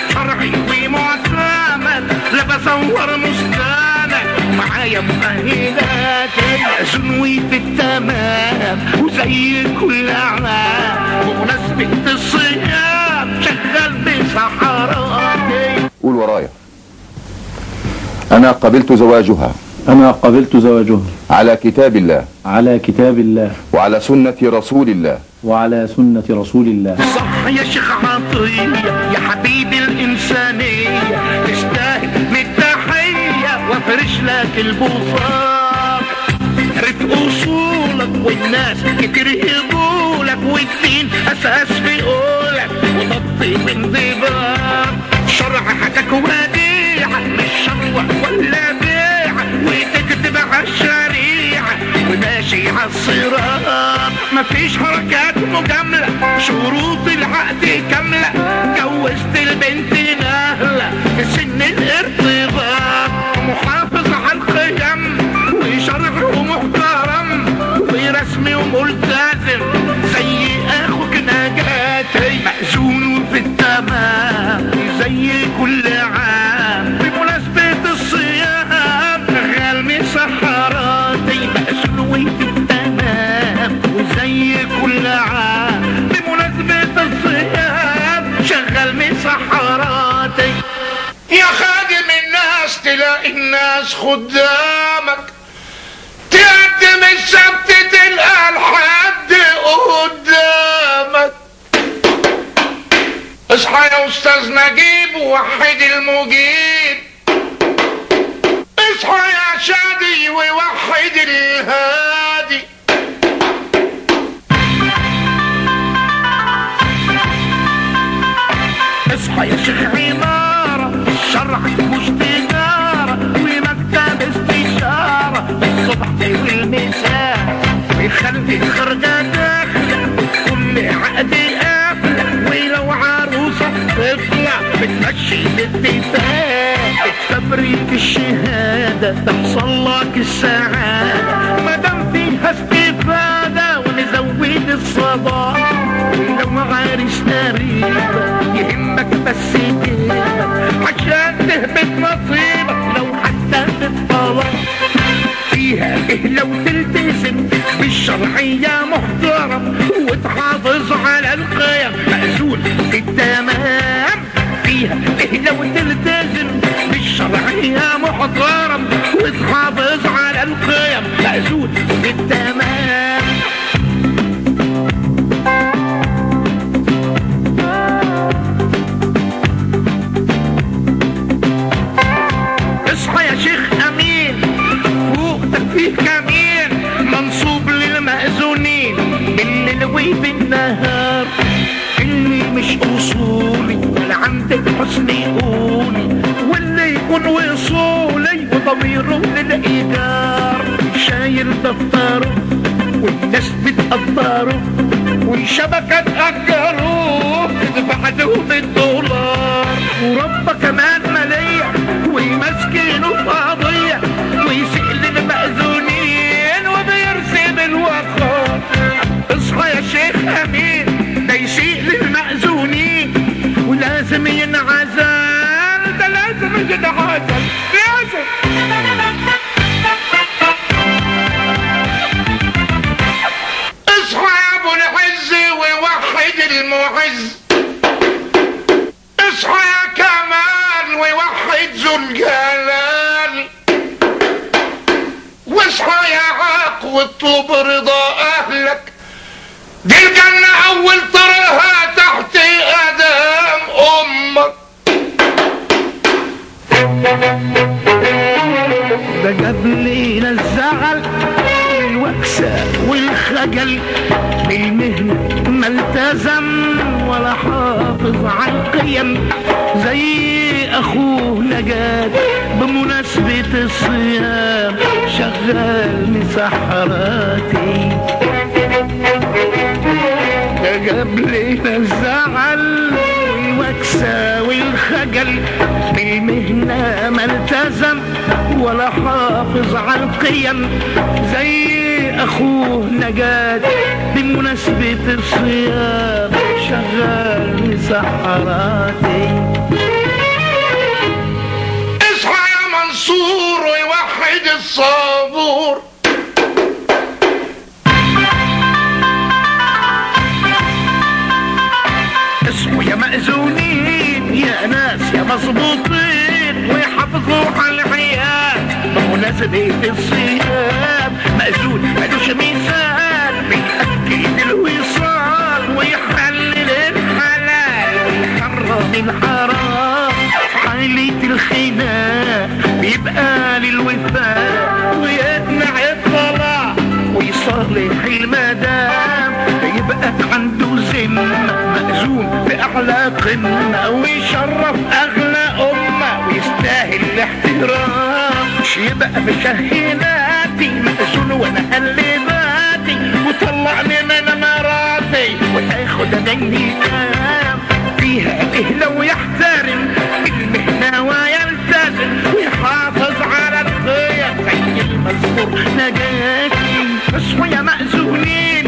شرعي ومعتمد لا بصور مستند معايا مؤهلاتي زنوي في التمام وزي كل عام بمناسبة الصيام شغال بصحراتي قول ورايا أنا قبلت زواجها أنا قبلت زواجها على كتاب الله على كتاب الله وعلى سنة رسول الله وعلى سنة رسول الله صح يا شيخ عطية يا حبيبي الإنسانية تستاهل من التحية وافرش لك البوصات عرف أصولك والناس كتير يقولك والدين أساس في قولك وضبط بانضباط شرع حكاك وديعة مش شروع ولا بيعة وتكتب على الشريعة وماشي على الصراط مفيش حركات مجاملة شروط العقد كاملة جوزت البنت نهلة في سن الارتباط محافظ على القيم وشرع ومحترم ورسمي وملتزم زي اخوك نجاتي مأذون في التمام زي كل عام بمناسبة الصيام شغال من سحراتي مأذون في التمام وزي كل عام بمناسبة الصيام شغال من سحراتي يا خادم الناس تلاقي الناس خدامك تقدم السبت تلقى الحد قدامك اصحى يا استاذ نجيب ووحد المجيب اصحى يا شادي ووحد الهادي اصحى يا شيخ عمارة الشرع مش تجارة ومكتب استشارة الصبح والمساء ويخلي الخرجة داخلة وكل عقد قافلة ولو عروسة تطلع بتمشي باتفاق بتفبرك الشهادة تحصل لك السعادة مادام فيها استفادة ونزود الصداقة ولو عارس قريبة يهمك بس جيبك عشان تهبط نصيبك لو حتى بالطلاق فيها ايه لو تلتزم بالشرعية محترم وتحافظ على القيم مأذون في التمام فيها ايه لو تلتزم بالشرعية محترم وتحافظ على القيم مأذون في التمام اصحى يا شيخ امين فوق تفيه كمين منصوب للمأذونين بالليل وبالنهار اللي مش اصولي ولا عندك حسن قولي واللي يكون وصولي وضميره للايجار شايل دفتره والناس بتقدره والشبكة تأجروه تدفع لهم الدولار وربك كمان مليح ويمسكنه في قضية ويسئل المأذونين وبيرسم الوقار اصحى يا شيخ امين ده يسيء للمأذونين ولازم ينعزل ده لازم ينعزل لازم اصحى يا ابو العز ووحد المعز اصحى يا كمال ووحد ذو الجلال واصحى يا عاق واطلب رضا اهلك دي الجنة اول طريقها تحت قدم امك ده جاب لينا الزعل والوكسة والخجل بالمهنة ما التزم ولا حافظ على القيم زي اخوه نجاة بمناسبة الصيام شغال مسحراتي ده جاب لينا الزعل والوكسة والخجل بالمهنة ما التزم ولا حافظ على القيم زي اخوه نجاة بمناسبة الصيام شغال مسحراتي الصبور اسمه يا مأذونين يا ناس يا مظبوطين ويحافظوا على الحياة بمناسبة الصيام مأذون ملوش مثال بيأكد الوصال ويحلل الحلال ويحرم الحرام في حالة الخناق بيبقى للوفاء ويمنع الطلاق ويصالح المدام يبقى عنده ذمة مأذون في أعلى قمة ويشرف أغلى أمة ويستاهل الاحترام مش يبقى بشهيناتي مأذون وأنا قلباتي وطلعني من مراتي وتاخد ديني كام فيها إيه لو يحترم المهنة ويلتزم ويحافظ على القيم زي المذكور نجاتي بس ويا مأذونين